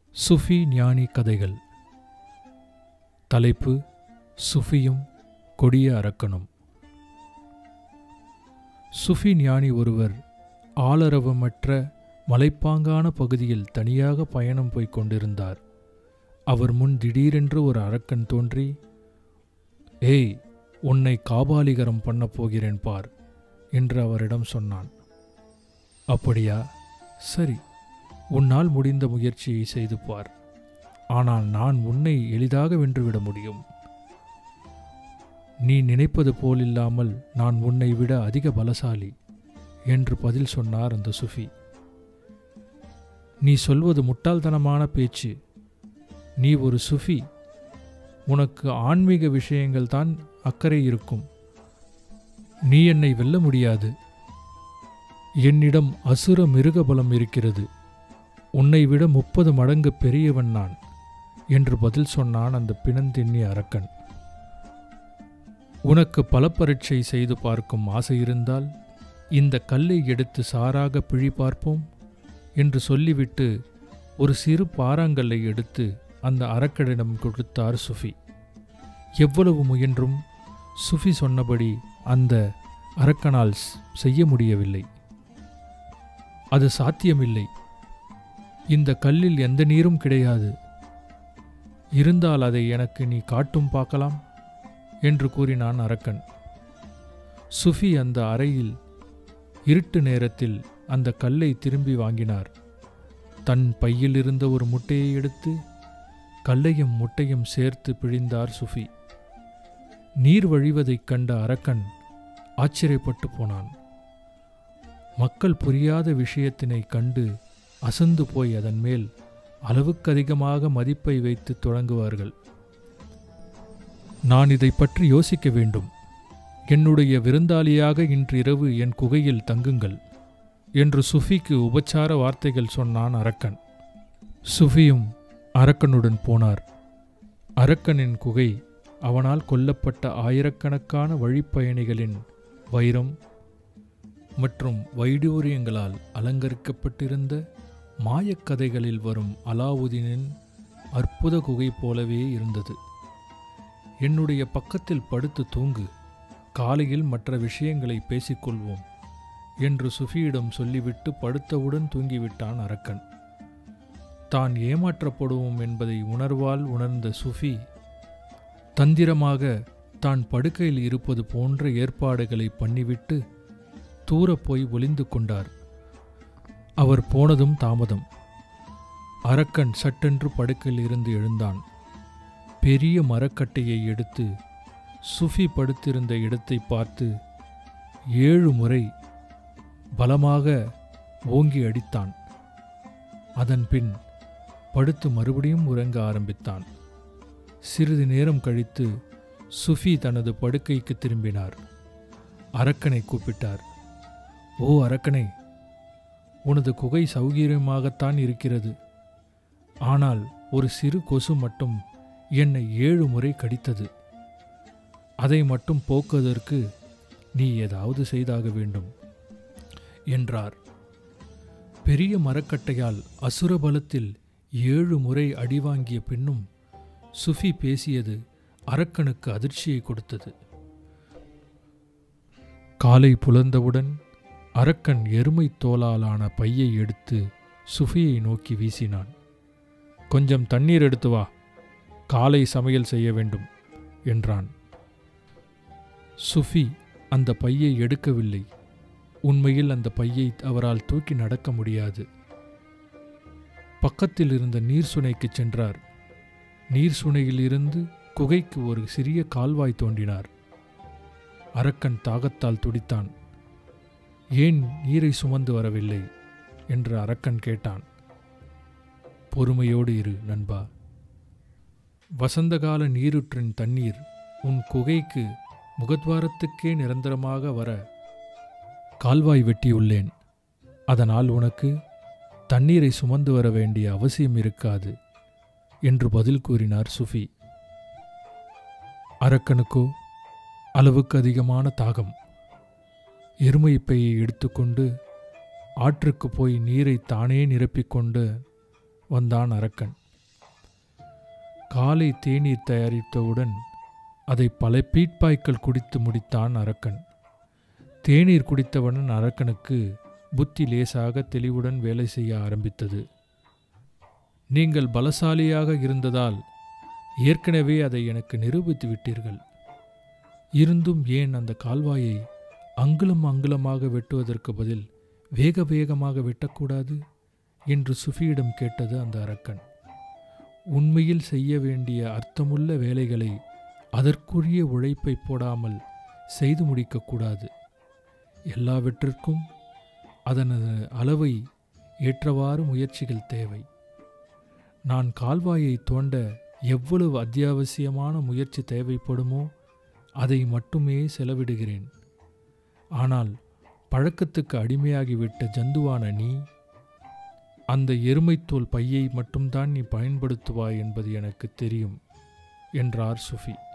சுஃபி ஞானி கதைகள் தலைப்பு சுஃபியும் கொடிய அரக்கனும் சுஃபி ஞானி ஒருவர் ஆளரவமற்ற மலைப்பாங்கான பகுதியில் தனியாக பயணம் போய்க் கொண்டிருந்தார் அவர் முன் திடீரென்று ஒரு அரக்கன் தோன்றி ஏய் உன்னை காபாலிகரம் பண்ணப் போகிறேன் பார் என்று அவரிடம் சொன்னான் அப்படியா சரி உன்னால் முடிந்த முயற்சியை செய்து பார் ஆனால் நான் உன்னை எளிதாக வென்றுவிட முடியும் நீ நினைப்பது போலில்லாமல் நான் உன்னை விட அதிக பலசாலி என்று பதில் சொன்னார் அந்த சுஃபி நீ சொல்வது முட்டாள்தனமான பேச்சு நீ ஒரு சுஃபி உனக்கு ஆன்மீக விஷயங்கள் தான் அக்கறை இருக்கும் நீ என்னை வெல்ல முடியாது என்னிடம் அசுர மிருக பலம் இருக்கிறது உன்னை விட முப்பது மடங்கு பெரியவன் நான் என்று பதில் சொன்னான் அந்த பிணந்தின்னி அரக்கன் உனக்கு பல பரீட்சை செய்து பார்க்கும் ஆசை இருந்தால் இந்த கல்லை எடுத்து சாராக பிழி பார்ப்போம் என்று சொல்லிவிட்டு ஒரு சிறு பாறாங்கல்லை எடுத்து அந்த அரக்கனிடம் கொடுத்தார் சுஃபி எவ்வளவு முயன்றும் சுஃபி சொன்னபடி அந்த அரக்கனால் செய்ய முடியவில்லை அது சாத்தியமில்லை இந்த கல்லில் எந்த நீரும் கிடையாது இருந்தால் அதை எனக்கு நீ காட்டும் பார்க்கலாம் என்று கூறினான் அரக்கன் சுஃபி அந்த அறையில் இருட்டு நேரத்தில் அந்த கல்லை திரும்பி வாங்கினார் தன் பையில் இருந்த ஒரு முட்டையை எடுத்து கல்லையும் முட்டையும் சேர்த்து பிழிந்தார் சுஃபி நீர் வழிவதைக் கண்ட அரக்கன் ஆச்சரியப்பட்டு போனான் மக்கள் புரியாத விஷயத்தினை கண்டு அசந்து போய் அதன் மேல் அளவுக்கு அதிகமாக மதிப்பை வைத்து தொடங்குவார்கள் நான் இதை பற்றி யோசிக்க வேண்டும் என்னுடைய விருந்தாளியாக இன்று இரவு என் குகையில் தங்குங்கள் என்று சுஃபிக்கு உபச்சார வார்த்தைகள் சொன்னான் அரக்கன் சுஃபியும் அரக்கனுடன் போனார் அரக்கனின் குகை அவனால் கொல்லப்பட்ட ஆயிரக்கணக்கான வழிப்பயணிகளின் வைரம் மற்றும் வைடூரியங்களால் அலங்கரிக்கப்பட்டிருந்த மாயக்கதைகளில் வரும் அலாவுதீனின் அற்புத குகை போலவே இருந்தது என்னுடைய பக்கத்தில் படுத்து தூங்கு காலையில் மற்ற விஷயங்களை பேசிக்கொள்வோம் என்று சுஃபியிடம் சொல்லிவிட்டு படுத்தவுடன் தூங்கிவிட்டான் அரக்கன் தான் ஏமாற்றப்படுவோம் என்பதை உணர்வால் உணர்ந்த சுஃபி தந்திரமாக தான் படுக்கையில் இருப்பது போன்ற ஏற்பாடுகளை பண்ணிவிட்டு தூரப் போய் ஒளிந்து கொண்டார் அவர் போனதும் தாமதம் அரக்கன் சட்டென்று படுக்கையில் இருந்து எழுந்தான் பெரிய மரக்கட்டையை எடுத்து சுஃபி படுத்திருந்த இடத்தை பார்த்து ஏழு முறை பலமாக ஓங்கி அடித்தான் அதன் பின் படுத்து மறுபடியும் உறங்க ஆரம்பித்தான் சிறிது நேரம் கழித்து சுஃபி தனது படுக்கைக்கு திரும்பினார் அரக்கனை கூப்பிட்டார் ஓ அரக்கனே உனது குகை சௌகரியமாகத்தான் இருக்கிறது ஆனால் ஒரு சிறு கொசு மட்டும் என்னை ஏழு முறை கடித்தது அதை மட்டும் போக்குவதற்கு நீ ஏதாவது செய்தாக வேண்டும் என்றார் பெரிய மரக்கட்டையால் அசுரபலத்தில் ஏழு முறை அடிவாங்கிய பின்னும் சுஃபி பேசியது அரக்கனுக்கு அதிர்ச்சியை கொடுத்தது காலை புலர்ந்தவுடன் அரக்கன் எருமை தோலாலான பையை எடுத்து சுஃபியை நோக்கி வீசினான் கொஞ்சம் தண்ணீர் எடுத்து வா காலை சமையல் செய்ய வேண்டும் என்றான் சுஃபி அந்த பையை எடுக்கவில்லை உண்மையில் அந்த பையை அவரால் தூக்கி நடக்க முடியாது பக்கத்தில் இருந்த நீர் சுனைக்கு சென்றார் நீர் சுனையில் இருந்து குகைக்கு ஒரு சிறிய கால்வாய் தோண்டினார் அரக்கன் தாகத்தால் துடித்தான் ஏன் நீரை சுமந்து வரவில்லை என்று அரக்கன் கேட்டான் பொறுமையோடு இரு நண்பா வசந்தகால நீருற்றின் தண்ணீர் உன் குகைக்கு முகத்வாரத்துக்கே நிரந்தரமாக வர கால்வாய் வெட்டியுள்ளேன் அதனால் உனக்கு தண்ணீரை சுமந்து வர வேண்டிய அவசியம் இருக்காது என்று பதில் கூறினார் சுஃபி அரக்கனுக்கோ அளவுக்கு அதிகமான தாகம் எருமை பையை எடுத்துக்கொண்டு ஆற்றுக்கு போய் நீரை தானே நிரப்பிக்கொண்டு வந்தான் அரக்கன் காலை தேநீர் தயாரித்தவுடன் அதை பல பீட்பாய்க்கள் குடித்து முடித்தான் அரக்கன் தேநீர் குடித்தவுடன் அரக்கனுக்கு புத்தி லேசாக தெளிவுடன் வேலை செய்ய ஆரம்பித்தது நீங்கள் பலசாலியாக இருந்ததால் ஏற்கனவே அதை எனக்கு நிரூபித்து விட்டீர்கள் இருந்தும் ஏன் அந்த கால்வாயை அங்குலம் அங்குலமாக வெட்டுவதற்கு பதில் வேக வேகமாக வெட்டக்கூடாது என்று சுஃபியிடம் கேட்டது அந்த அரக்கன் உண்மையில் செய்ய வேண்டிய அர்த்தமுள்ள வேலைகளை அதற்குரிய உழைப்பை போடாமல் செய்து முடிக்கக்கூடாது எல்லாவற்றிற்கும் அதனது அளவை ஏற்றவாறு முயற்சிகள் தேவை நான் கால்வாயை தோண்ட எவ்வளவு அத்தியாவசியமான முயற்சி தேவைப்படுமோ அதை மட்டுமே செலவிடுகிறேன் ஆனால் பழக்கத்துக்கு அடிமையாகிவிட்ட ஜந்துவான நீ அந்த எருமைத்தோல் பையை மட்டும்தான் நீ பயன்படுத்துவாய் என்பது எனக்கு தெரியும் என்றார் சுஃபி